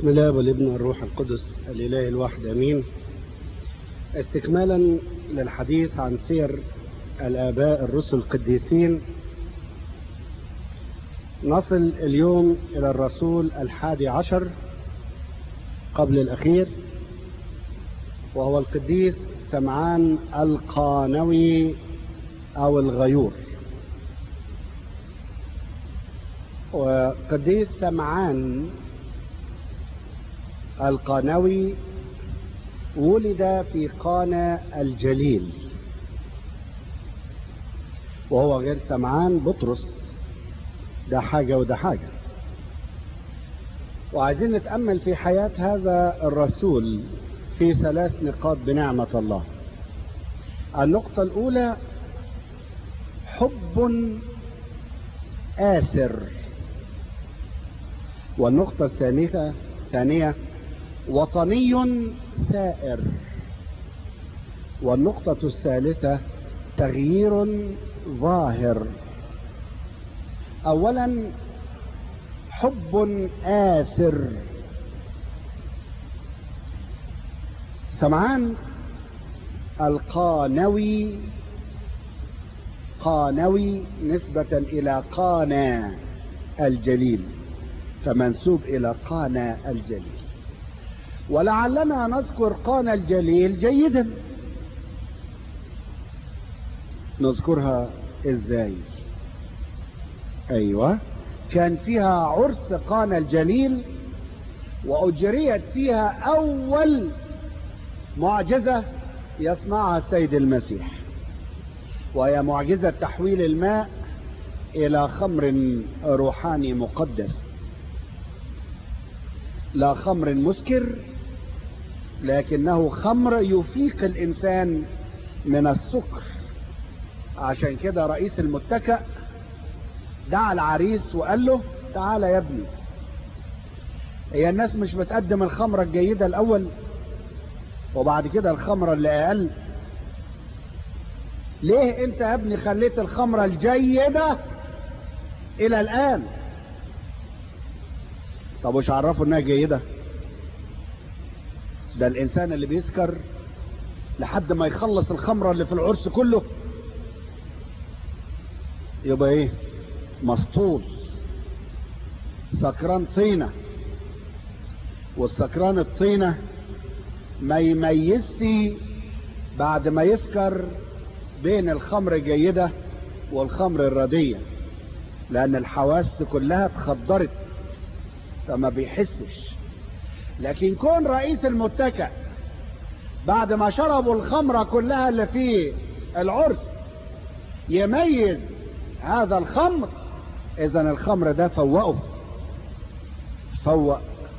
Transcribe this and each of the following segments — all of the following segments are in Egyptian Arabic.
بسم الله والابن والروح القدس الإله الواحد أمين استكمالا للحديث عن سير الآباء الرسل القديسين نصل اليوم إلى الرسول الحادي عشر قبل الأخير وهو القديس سمعان القانوي أو الغيور وقديس سمعان القانوي ولد في قانا الجليل وهو غير سمعان بطرس ده حاجة وده حاجة وعايزين نتأمل في حياة هذا الرسول في ثلاث نقاط بنعمة الله النقطة الأولى حب آثر والنقطة الثانية الثانية وطني ثائر والنقطة الثالثة تغيير ظاهر أولا حب آثر سمعان القانوي قانوي نسبة إلى قانا الجليل فمنسوب إلى قانا الجليل ولعلنا نذكر قانا الجليل جيدا نذكرها ازاي ايوه كان فيها عرس قانا الجليل واجريت فيها اول معجزه يصنعها السيد المسيح وهي معجزه تحويل الماء الى خمر روحاني مقدس لا خمر مسكر لكنه خمر يفيق الانسان من السكر عشان كده رئيس المتكأ دعا العريس وقال له تعالى يا ابني هي الناس مش بتقدم الخمرة الجيدة الاول وبعد كده الخمرة اللي اقل ليه انت يا ابني خليت الخمرة الجيدة الى الان طب وش عرفوا انها جيدة ده الانسان اللي بيسكر لحد ما يخلص الخمرة اللي في العرس كله يبقى ايه مسطول سكران طينة والسكران الطينة ما يميزش بعد ما يسكر بين الخمر الجيدة والخمر الردية لان الحواس كلها اتخدرت فما بيحسش لكن كون رئيس المتكأ بعد ما شربوا الخمرة كلها اللي في العرس يميز هذا الخمر اذا الخمر ده فوقه فوق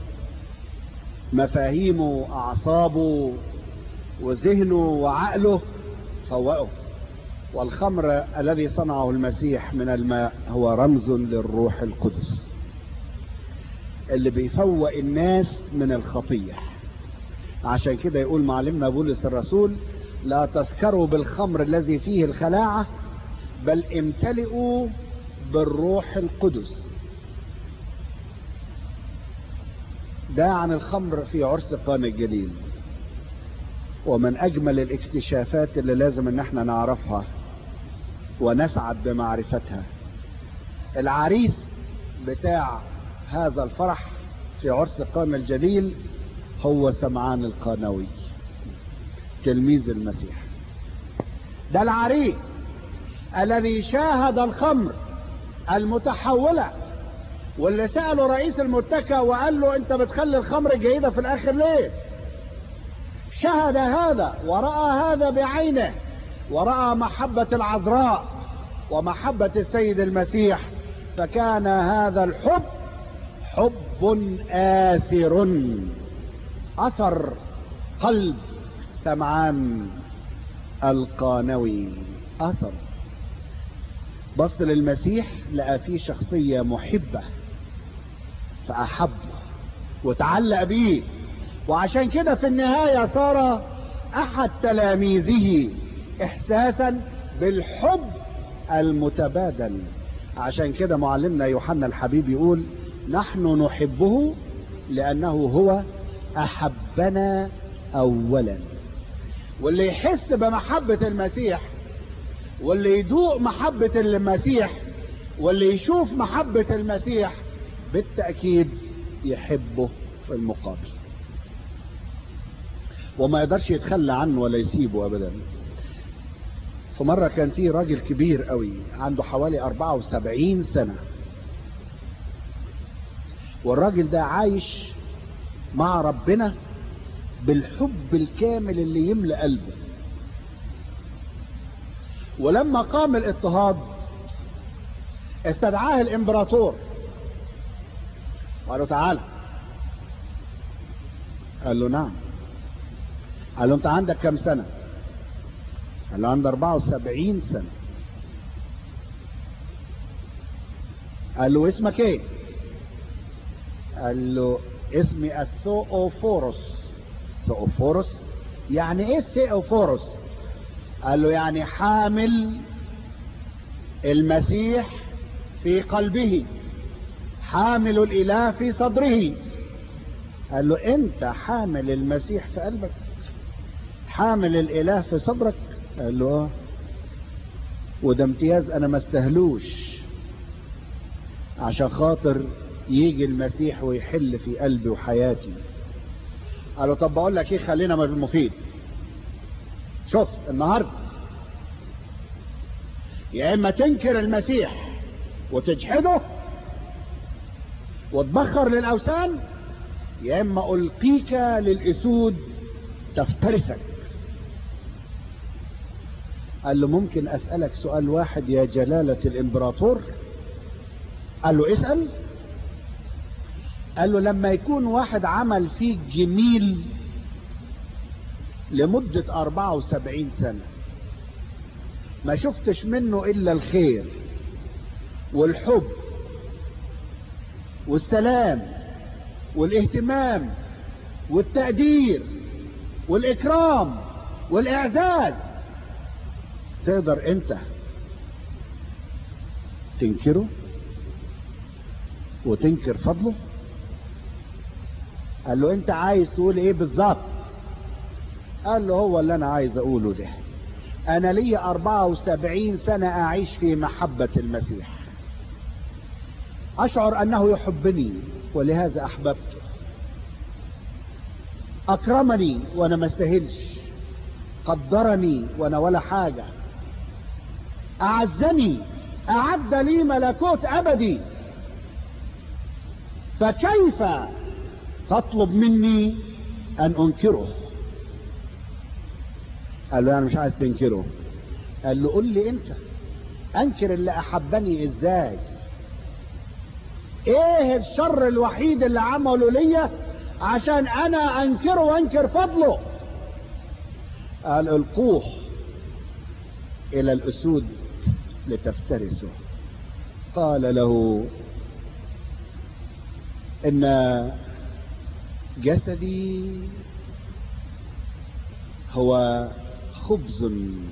مفاهيمه واعصابه وذهنه وعقله فوقه والخمر الذي صنعه المسيح من الماء هو رمز للروح القدس اللي بيفوق الناس من الخطية عشان كده يقول معلمنا بولس الرسول لا تسكروا بالخمر الذي فيه الخلاعة بل امتلئوا بالروح القدس ده عن الخمر في عرس قانا الجليل ومن اجمل الاكتشافات اللي لازم ان احنا نعرفها ونسعد بمعرفتها العريس بتاع هذا الفرح في عرس قانا الجليل هو سمعان القانوي تلميذ المسيح ده العريس الذي شاهد الخمر المتحولة واللي سأله رئيس المتكة وقال له انت بتخلي الخمر الجيدة في الاخر ليه شهد هذا ورأى هذا بعينه ورأى محبة العذراء ومحبة السيد المسيح فكان هذا الحب حب آثر أثر قلب سمعان القانوي أثر بص للمسيح لقى فيه شخصية محبة فأحبه وتعلق بيه وعشان كده في النهاية صار أحد تلاميذه إحساسا بالحب المتبادل عشان كده معلمنا يوحنا الحبيب يقول نحن نحبه لأنه هو أحبنا أولا واللي يحس بمحبة المسيح واللي يدوق محبة المسيح واللي يشوف محبة المسيح بالتأكيد يحبه في المقابل وما يقدرش يتخلى عنه ولا يسيبه أبدا في مرة كان في راجل كبير قوي عنده حوالي 74 سنة والراجل ده عايش مع ربنا بالحب الكامل اللي يملأ قلبه ولما قام الاضطهاد استدعاه الامبراطور قال له تعالى قال له نعم قال له انت عندك كم سنة قال له عندي 74 سنة قال له اسمك ايه قال له اسمي الثوفورس ثوفورس يعني ايه ثيوفورس قال له يعني حامل المسيح في قلبه حامل الاله في صدره قال له انت حامل المسيح في قلبك حامل الاله في صدرك قال له اه وده امتياز انا ما استهلوش عشان خاطر يجي المسيح ويحل في قلبي وحياتي قال له طب بقول لك ايه خلينا من المفيد شوف النهارده يا اما تنكر المسيح وتجحده وتبخر للاوثان يا اما القيك للاسود تفترسك قال له ممكن اسالك سؤال واحد يا جلاله الامبراطور قال له اسال قال له لما يكون واحد عمل فيك جميل لمدة 74 سنة ما شفتش منه إلا الخير والحب والسلام والاهتمام والتقدير والإكرام والإعزاز تقدر أنت تنكره وتنكر فضله قال له انت عايز تقول ايه بالظبط قال له هو اللي انا عايز اقوله ده انا لي 74 سنة اعيش في محبة المسيح اشعر انه يحبني ولهذا احببته اكرمني وانا ما استاهلش قدرني وانا ولا حاجة اعزني اعد لي ملكوت ابدي فكيف تطلب مني ان انكره قال له انا مش عايز تنكره قال له قول لي انت انكر اللي احبني ازاي ايه الشر الوحيد اللي عمله ليا عشان انا انكره وانكر فضله قال القوه الى الاسود لتفترسه قال له ان جسدي هو خبز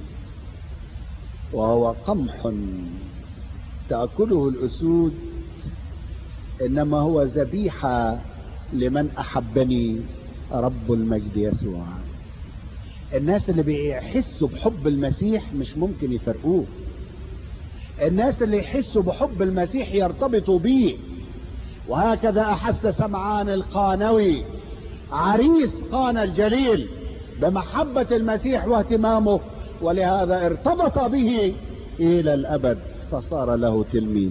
وهو قمح تاكله الاسود انما هو ذبيحه لمن احبني رب المجد يسوع الناس اللي بيحسوا بحب المسيح مش ممكن يفرقوه الناس اللي يحسوا بحب المسيح يرتبطوا بيه وهكذا احس سمعان القانوي عريس قانا الجليل بمحبة المسيح واهتمامه ولهذا ارتبط به الى الابد فصار له تلميذ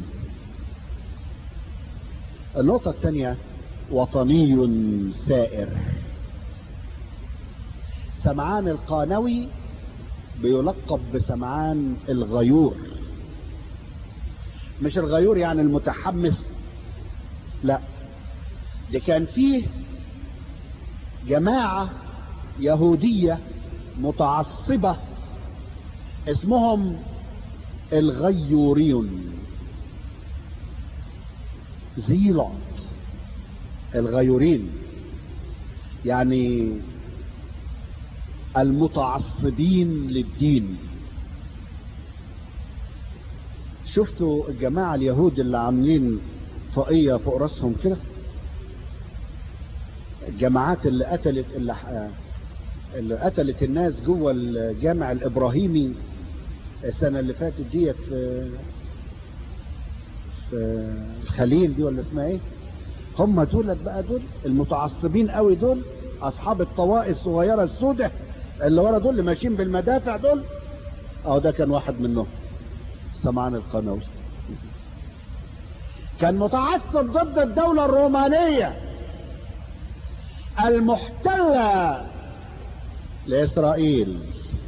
النقطة الثانية وطني سائر سمعان القانوي بيلقب بسمعان الغيور مش الغيور يعني المتحمس لا ده كان فيه جماعة يهودية متعصبة اسمهم الغيوريون زيلوت الغيورين يعني المتعصبين للدين شفتوا الجماعة اليهود اللي عاملين طاقية فوق راسهم كده الجماعات اللي قتلت اللي, اللي قتلت الناس جوه الجامع الابراهيمي السنه اللي فاتت ديت في في الخليل دي ولا اسمها ايه هم دول بقى دول المتعصبين قوي دول اصحاب الطوائف الصغيره السوداء اللي ورا دول اللي ماشيين بالمدافع دول اه ده كان واحد منهم سمعان القنوي كان متعصب ضد الدولة الرومانية المحتلة لإسرائيل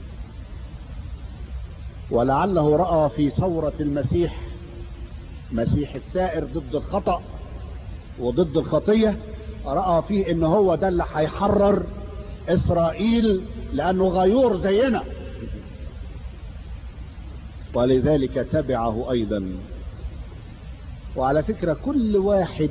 ولعله رأى في ثورة المسيح مسيح السائر ضد الخطأ وضد الخطية رأى فيه ان هو ده اللي هيحرر اسرائيل لانه غيور زينا ولذلك تبعه ايضا وعلى فكرة كل واحد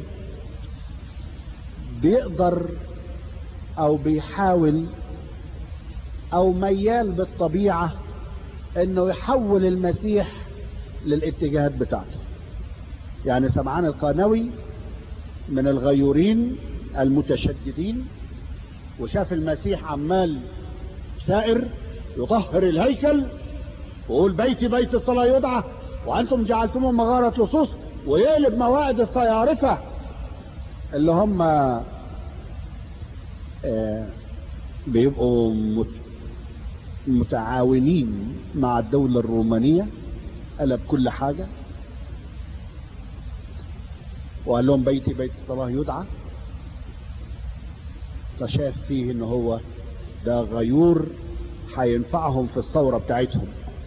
بيقدر او بيحاول او ميال بالطبيعة انه يحول المسيح للاتجاهات بتاعته يعني سمعان القانوي من الغيورين المتشددين وشاف المسيح عمال سائر يطهر الهيكل ويقول بيتي بيت الصلاة يدعى وأنتم جعلتموه مغارة لصوص ويقلب موائد الصيارفة اللي هم آه بيبقوا متعاونين مع الدولة الرومانية قلب كل حاجة وقال لهم بيتي بيت الصلاة يدعى فشاف فيه ان هو ده غيور هينفعهم في الثورة بتاعتهم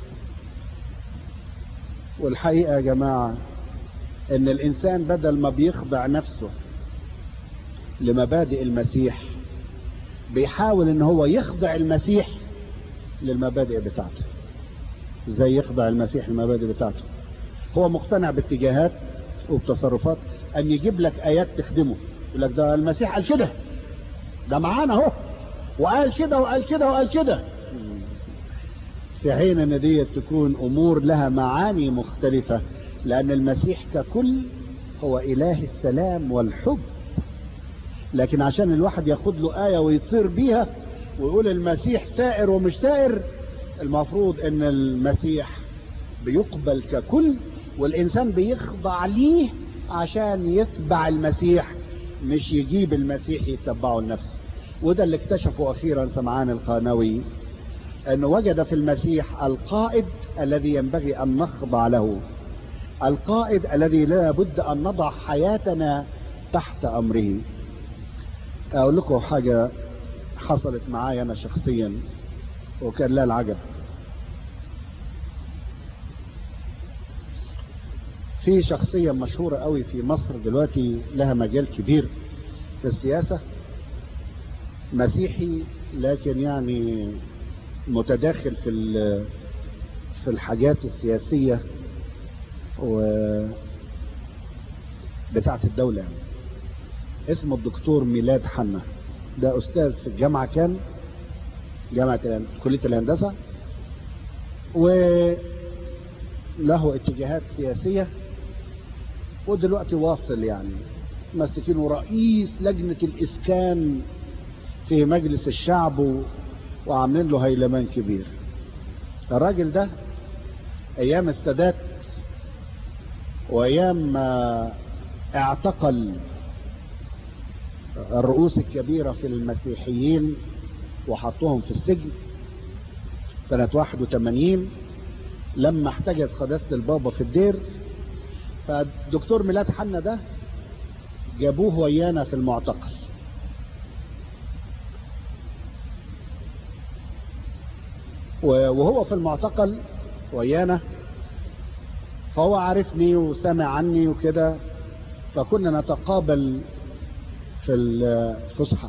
والحقيقة يا جماعة ان الانسان بدل ما بيخضع نفسه لمبادئ المسيح بيحاول ان هو يخضع المسيح للمبادئ بتاعته ازاي يخضع المسيح للمبادئ بتاعته هو مقتنع باتجاهات وبتصرفات ان يجيب لك ايات تخدمه يقول لك ده المسيح قال كده ده معانا اهو وقال كده وقال كده وقال كده في حين ان دي تكون امور لها معاني مختلفة لان المسيح ككل هو اله السلام والحب لكن عشان الواحد ياخد له آية ويطير بيها ويقول المسيح سائر ومش سائر المفروض ان المسيح بيقبل ككل والانسان بيخضع ليه عشان يتبع المسيح مش يجيب المسيح يتبعه لنفسه وده اللي اكتشفه اخيرا سمعان القانوي انه وجد في المسيح القائد الذي ينبغي ان نخضع له القائد الذي لا بد ان نضع حياتنا تحت امره اقول لكم حاجة حصلت معايا انا شخصيا وكان لا العجب في شخصية مشهورة قوي في مصر دلوقتي لها مجال كبير في السياسة مسيحي لكن يعني متداخل في في الحاجات السياسية و بتاعة الدولة يعني. اسمه الدكتور ميلاد حنا ده استاذ في الجامعة كان جامعة كلية الهندسة وله اتجاهات سياسية ودلوقتي واصل يعني ماسكينه رئيس لجنة الإسكان في مجلس الشعب وعاملين له هيلمان كبير الراجل ده أيام السادات وأيام ما اعتقل الرؤوس الكبيرة في المسيحيين وحطوهم في السجن سنة 81 لما احتجز قداسة البابا في الدير فالدكتور ميلاد حنا ده جابوه ويانا في المعتقل وهو في المعتقل ويانا فهو عارفني وسمع عني وكده فكنا نتقابل في الفسحة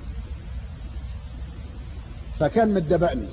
فكان متدبقني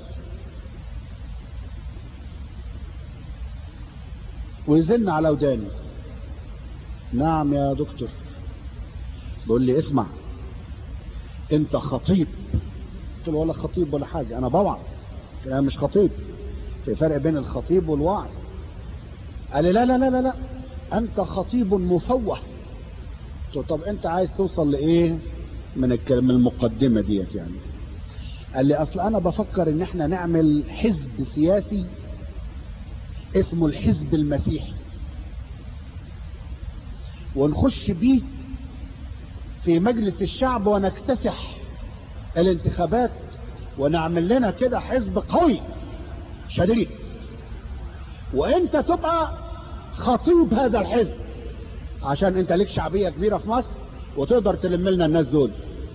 ويزن على وداني نعم يا دكتور بيقول لي اسمع انت خطيب قلت له ولا خطيب ولا حاجة انا بوعظ انا مش خطيب في فرق بين الخطيب والوعظ قال لي لا لا لا لا لا انت خطيب مفوه قلت له طب انت عايز توصل لايه من الكلمة المقدمة ديت يعني قال لي اصل انا بفكر ان احنا نعمل حزب سياسي اسمه الحزب المسيحي ونخش بيه في مجلس الشعب ونكتسح الانتخابات ونعمل لنا كده حزب قوي شديد وانت تبقى خطيب هذا الحزب عشان انت ليك شعبية كبيرة في مصر وتقدر تلم لنا الناس دول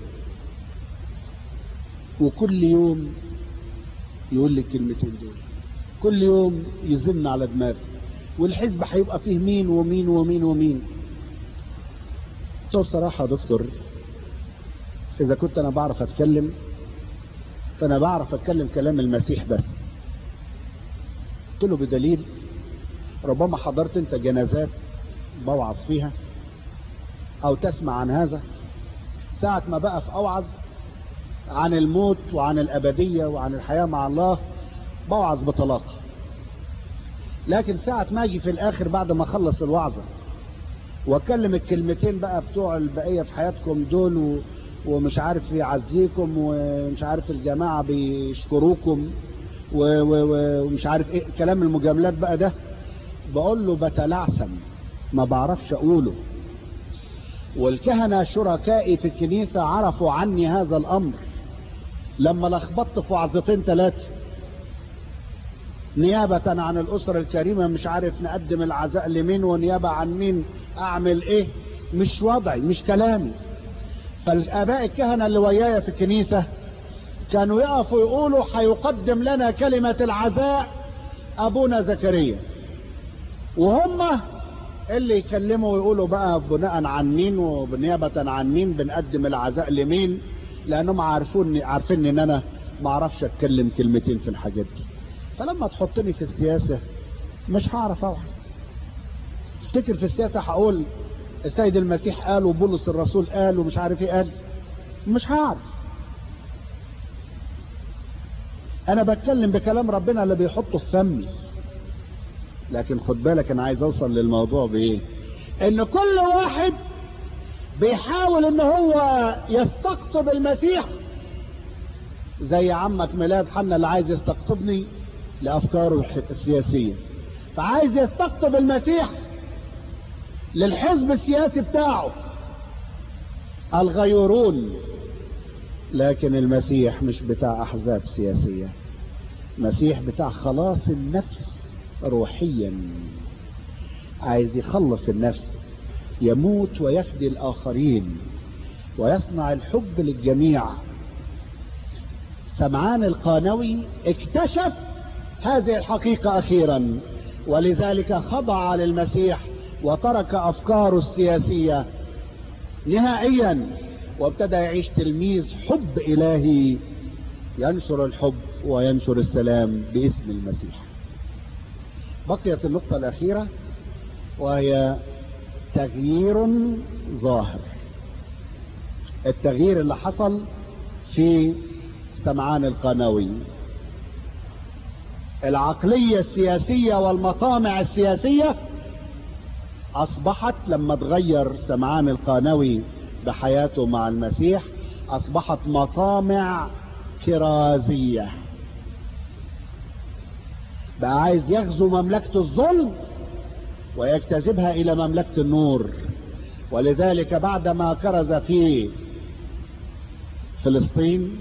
وكل يوم يقول لي الكلمتين دول كل يوم يزن على دماغي والحزب هيبقى فيه مين ومين ومين ومين قلت له بصراحة يا دكتور إذا كنت أنا بعرف أتكلم فأنا بعرف أتكلم كلام المسيح بس قلت له بدليل ربما حضرت أنت جنازات بوعظ فيها أو تسمع عن هذا ساعة ما بقى في أوعظ عن الموت وعن الأبدية وعن الحياة مع الله بوعظ بطلاقة لكن ساعة ما أجي في الآخر بعد ما أخلص الوعظة وأتكلم الكلمتين بقى بتوع البقية في حياتكم دول و... ومش عارف يعزيكم ومش عارف الجماعة بيشكروكم و... و... ومش عارف ايه كلام المجاملات بقى ده بقول له بتلعثم ما بعرفش اقوله والكهنة شركائي في الكنيسة عرفوا عني هذا الامر لما لخبطت في وعظتين ثلاثة نيابة عن الأسرة الكريمة مش عارف نقدم العزاء لمين ونيابة عن مين أعمل إيه مش وضعي مش كلامي فالآباء الكهنة اللي ويايا في الكنيسة كانوا يقفوا يقولوا هيقدم لنا كلمة العزاء أبونا زكريا وهم اللي يكلموا ويقولوا بقى بناء عن مين وبنيابة عن مين بنقدم العزاء لمين لأنهم عارفوني عارفين إن أنا ما أعرفش أتكلم كلمتين في الحاجات دي فلما تحطني في السياسة مش هعرف أوعظ افتكر في السياسة هقول السيد المسيح قال وبولس الرسول قال ومش عارف ايه قال مش هعرف انا بتكلم بكلام ربنا اللي بيحطه في فمي لكن خد بالك انا عايز اوصل للموضوع بايه ان كل واحد بيحاول ان هو يستقطب المسيح زي عمك ميلاد حنا اللي عايز يستقطبني لافكاره السياسيه فعايز يستقطب المسيح للحزب السياسي بتاعه الغيورون لكن المسيح مش بتاع احزاب سياسيه مسيح بتاع خلاص النفس روحيا عايز يخلص النفس يموت ويفدي الاخرين ويصنع الحب للجميع سمعان القانوي اكتشف هذه الحقيقه اخيرا ولذلك خضع للمسيح وترك افكاره السياسيه نهائيا وابتدى يعيش تلميذ حب الهي ينشر الحب وينشر السلام باسم المسيح بقيت النقطه الاخيره وهي تغيير ظاهر التغيير اللي حصل في سمعان القناوي العقليه السياسيه والمطامع السياسيه اصبحت لما تغير سمعان القانوي بحياته مع المسيح اصبحت مطامع كرازية بقى عايز يغزو مملكة الظلم ويجتذبها الى مملكة النور ولذلك بعدما كرز في فلسطين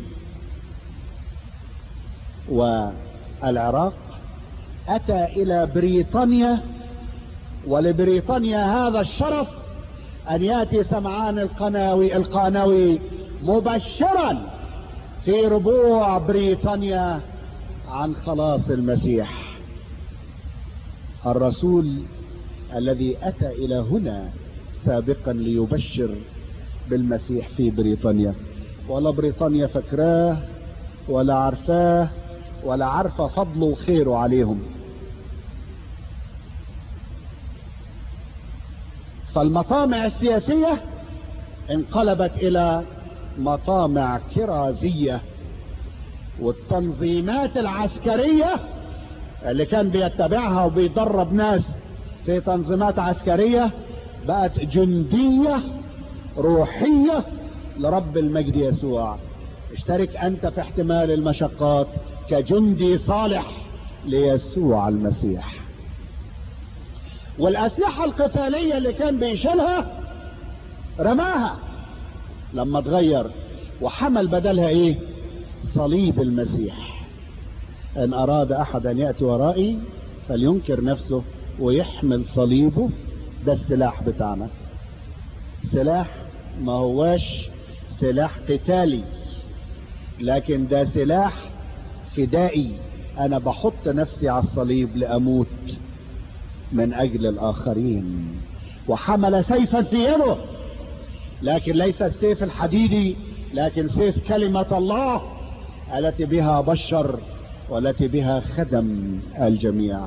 والعراق اتى الى بريطانيا ولبريطانيا هذا الشرف ان ياتي سمعان القناوي القانوي مبشرا في ربوع بريطانيا عن خلاص المسيح الرسول الذي اتى الى هنا سابقا ليبشر بالمسيح في بريطانيا ولا بريطانيا فكراه ولا عرفاه ولا عارفه فضله وخيره عليهم فالمطامع السياسية انقلبت الى مطامع كرازية والتنظيمات العسكرية اللي كان بيتبعها وبيدرب ناس في تنظيمات عسكرية بقت جندية روحية لرب المجد يسوع اشترك انت في احتمال المشقات كجندي صالح ليسوع المسيح والاسلحة القتالية اللي كان بيشيلها رماها لما اتغير وحمل بدلها ايه صليب المسيح ان اراد احد ان يأتي ورائي فلينكر نفسه ويحمل صليبه ده السلاح بتاعنا سلاح ما هواش سلاح قتالي لكن ده سلاح فدائي انا بحط نفسي على الصليب لاموت من اجل الاخرين وحمل سيفا في يده لكن ليس السيف الحديدي لكن سيف كلمة الله التي بها بشر والتي بها خدم الجميع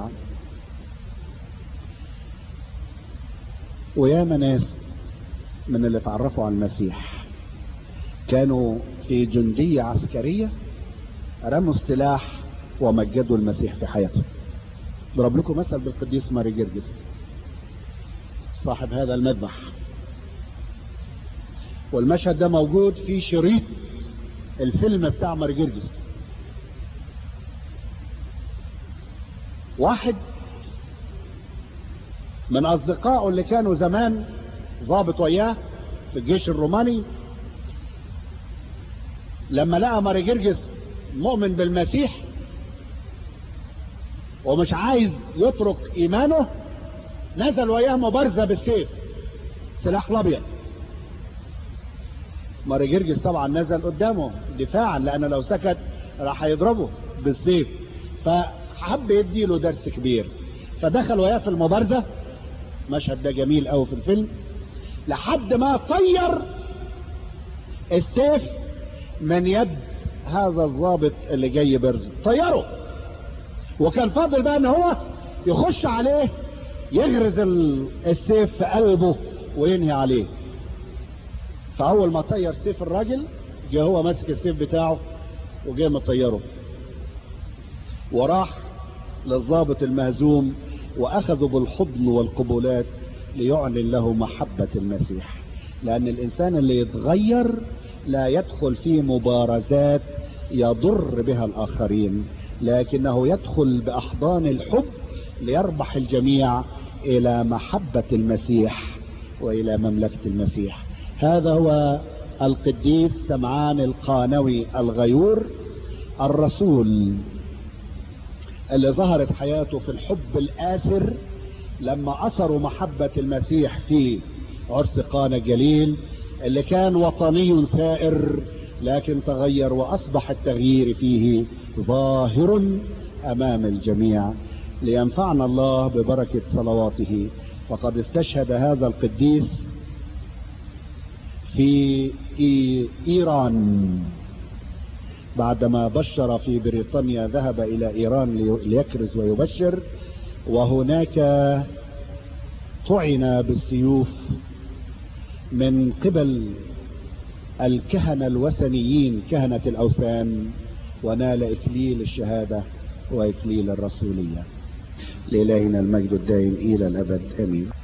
وياما ناس من اللي تعرفوا على المسيح كانوا في جندية عسكرية رموا السلاح ومجدوا المسيح في حياتهم ضرب لكم مثل بالقديس ماري جرجس صاحب هذا المذبح والمشهد ده موجود في شريط الفيلم بتاع ماري جرجس واحد من اصدقائه اللي كانوا زمان ضابط وياه في الجيش الروماني لما لقى ماري جرجس مؤمن بالمسيح ومش عايز يترك ايمانه نزل وياه مبارزة بالسيف سلاح الابيض ماري جرجس طبعا نزل قدامه دفاعا لان لو سكت راح يضربه بالسيف فحب يديله درس كبير فدخل وياه في المبارزة مشهد ده جميل قوي في الفيلم لحد ما طير السيف من يد هذا الضابط اللي جاي برزه طيره وكان فاضل بقى ان هو يخش عليه يغرز السيف في قلبه وينهي عليه فاول ما طير سيف الراجل جه هو ماسك السيف بتاعه وجه مطيره وراح للضابط المهزوم واخذوا بالحضن والقبلات ليعلن له محبة المسيح لان الانسان اللي يتغير لا يدخل في مبارزات يضر بها الاخرين لكنه يدخل باحضان الحب ليربح الجميع الى محبة المسيح والى مملكة المسيح هذا هو القديس سمعان القانوي الغيور الرسول اللي ظهرت حياته في الحب الآسر لما أثروا محبة المسيح في عرس قانا الجليل اللي كان وطني ثائر لكن تغير وأصبح التغيير فيه ظاهر أمام الجميع لينفعنا الله ببركة صلواته وقد استشهد هذا القديس في إيران بعدما بشر في بريطانيا ذهب إلى إيران ليكرز ويبشر وهناك طعن بالسيوف من قبل الكهنة الوثنيين كهنة الأوثان ونال إكليل الشهادة وإكليل الرسولية لإلهنا المجد الدائم إلى الأبد آمين